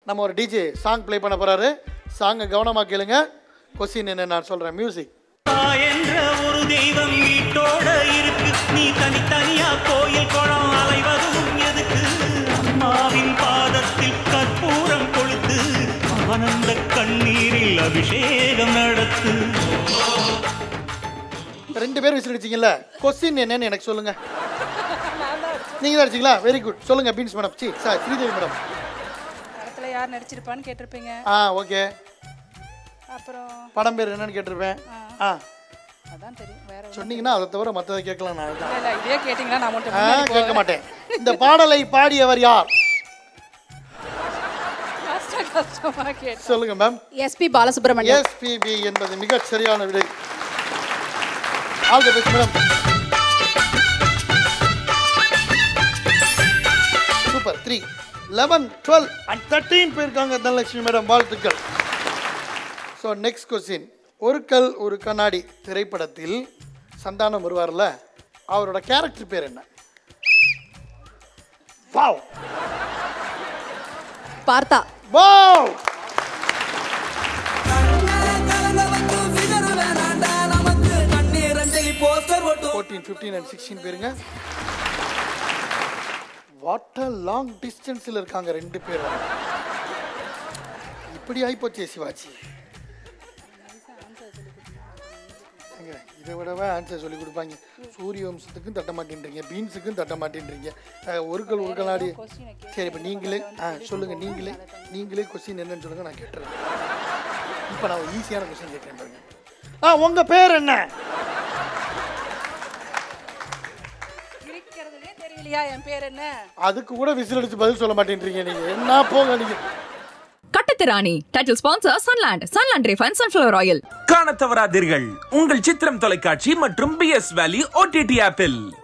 நம்ம ஒரு DJ song play பண்ண போறாரு சாங்கை கவனமாக கேளுங்க கொஸ்டின் என்ன நான் சொல்கிறேன் மியூசிக் தாய் என்ற ஒரு தெய்வம் வீட்டோட இருக்கு நீ தனித்தனியா கோயில் குளம் அலைவதும் எதுக்கு அம்மாவின் பாதத்தில் கற்பூரம் கொளுத்து ஆனந்த கண்ணீரில் அபிஷேகம் நடத்து ரெண்டு பேரும் விசிலடிச்சிங்கல்ல கொஸ்டின் என்னன்னு எனக்கு சொல்லுங்க நீங்க தான் அடிச்சிங்களா வெரி குட் சொல்லுங்க பீன்ஸ் மேடம் சி சார் ஸ்ரீதேவி மேடம் படத்துல யார் நடிச்சிருப்பான்னு கேட்டிருப்பீங்க ஆ ஓகே அப்புறம் படம் பேர் என்னன்னு கேட்டிருப்பேன் ஆ அதான் தெரியும் வேற ஒண்ணும் சொன்னீங்கன்னா அதை தவிர மற்றதை கேட்கலாம் நான் இல்ல இல்ல இதே கேட்டிங்கன்னா நான் மட்டும் ஆ முன்னாடி கேட்க போவேன். மாட்டேன் இந்த பாடலை பாடியவர் யார் கஷ்ட கஷ்டமா கேட்டேன் சொல்லுங்க மேம் எஸ்பி பாலசுப்ரமணியம் எஸ்பிபி என்பது மிகச் சரியான விடை all the best madam super three eleven twelve and thirteen போயிருக்காங்க தனலட்சுமி மேடம் வாழ்த்துக்கள் ஸோ நெக்ஸ்ட் கொஸ்டின் ஒரு கல் ஒரு கண்ணாடி திரைப்படத்தில் சந்தானம் வருவார்ல அவரோட கேரக்டர் பேர் என்ன வாவ் பார்த்தா wow fourteen fifteen and sixteen பேருங்க வாட் அ லாங் டிஸ்டன்ஸில் இருக்காங்க ரெண்டு பேரும் இப்படி ஆகிப்போச்சே சிவாஜி ஏங்க, இதை விடவே ஆன்சர் சொல்லி கொடுப்பாங்க சூரிய வம்சத்துக்கும் தட்ட மாட்டேன்றீங்க பீன்ஸுக்கும் தட்ட மாட்டேன்றீங்க அஹ், ஒரு கல் ஒரு கண்ணாடி சரி இப்போ நீங்களே ஆ சொல்லுங்கள் நீங்களே நீங்களே கொஸ்டின் என்னன்னு சொல்லுங்க நான் கேட்டுறேன் இப்போ நான் ஒரு ஈஸியான கொஸ்டின் கேட்குறேன் பாருங்க ஆ உங்கள் பேர் என்ன இருக்கிறதுலே தெரியலையா என் பேர் என்ன அதுக்கு கூட விசில் அடிச்சு பதில் சொல்ல மாட்டேன்றீங்க நீங்கள் என்ன போங்க நீங்கள் கட்டத்திராணி title sponsor Sunland Sunland refund sunflower oil காணத் தவறாதீர்கள் உங்கள் சித்திரம் தொலைக்காட்சி மற்றும் பி எஸ் வேலி ஓடிடி ஆப்பில்